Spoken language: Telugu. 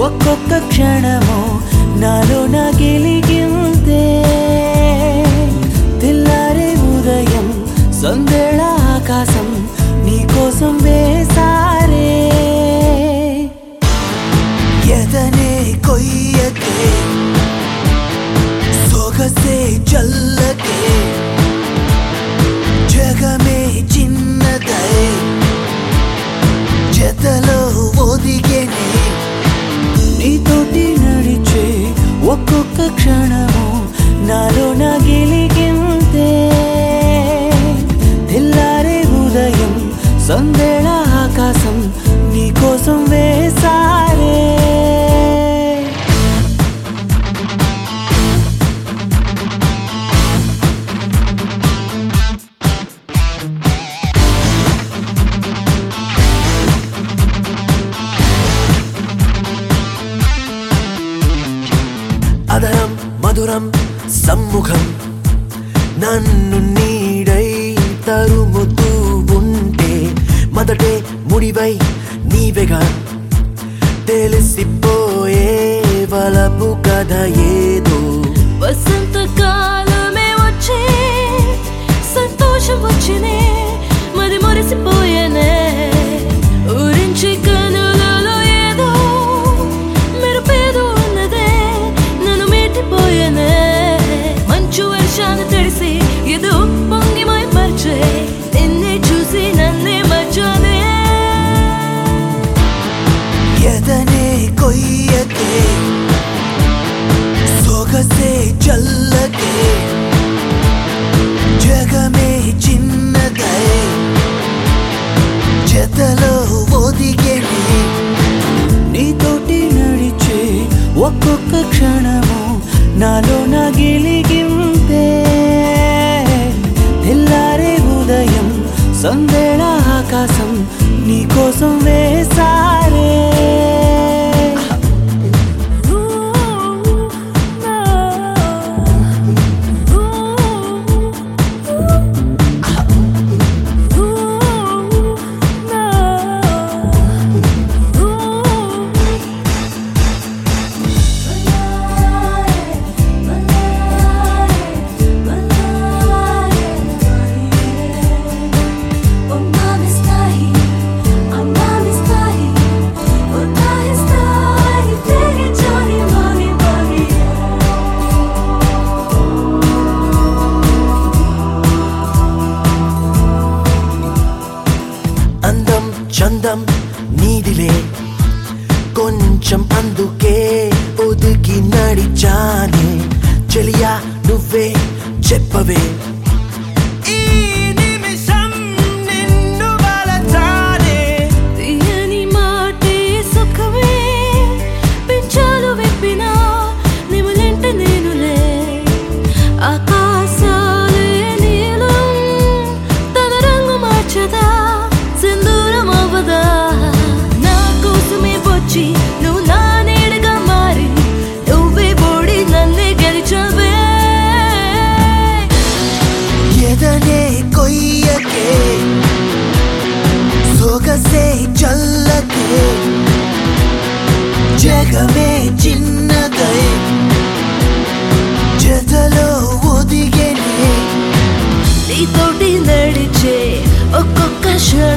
ఒక్కొక్క క్షణము నాలో నా గెలిగిందే తెల్లారే ఉదయం సందేళ ఆకాశం నీకోసం వేసారే ఎదనే కొయ్యకే సొగసే చల్లకే జగమే చిన్నదై జతలో ఒదిగేనే నీతోటి నడిచే ఒక్కొక్క క్షణము నాలో నా గెలిగిందే తెల్లారే ఉదయం సందేళ ఆకాశం నీకోసం వేసారే అదరం మధురం సమ్ముఖం నన్ను నీడై తరుముతూ ఉంటే మొదటే ముడివై నీవెగా తెలిసిపోయే వలపు కథ ఏదో వసంతకాలమే వచ్చే సంతోషం వచ్చినే మరి మురిసిపోయేనే ఊరించి కనులలో ఏదో మెరుపేదో ఉన్నదే నన్ను మీటిపోయేనే మంచు వర్షాన్ని తడిసి ఏదో పొంగి మై మర్చే నిన్నే చూసి నన్నే మర్చానే ఎదనే కొయ్యకే సొగసే చల్లకే జగమే చిన్నదై జతలో ఒదిగేనే నీతోటి నడిచే ఒక్కొక్క క్షణము నాలో నా గెలిగిందే తెల్లారే ఉదయం సందేళ ఆకాశం నీకోసం వేసారే అందం చందం నీదిలే కొంచెం అందుకే ఒదిగి నడిచానే చెలియా నువ్వే చెప్పవే ఈ నిమిషం నిన్ను వలచానే తీయని మాటే సుఖమే పెంచాలు విప్పినా నిములెంట నేనులే ఆకాశాలే నీలం తన రంగు మార్చదా సింధూరం అవ్వదా నా కోసమే వచ్చి నువ్వు నా నీడగా మారి నువ్వే బోడి నన్నే గెలిచవే ఎదనే కొయ్యకే సొగసే చల్లకే జగమే చిన్నదై జతలో ఒదిగేనే నీతోటి నడిచే ఒక్కొక్క క్షణం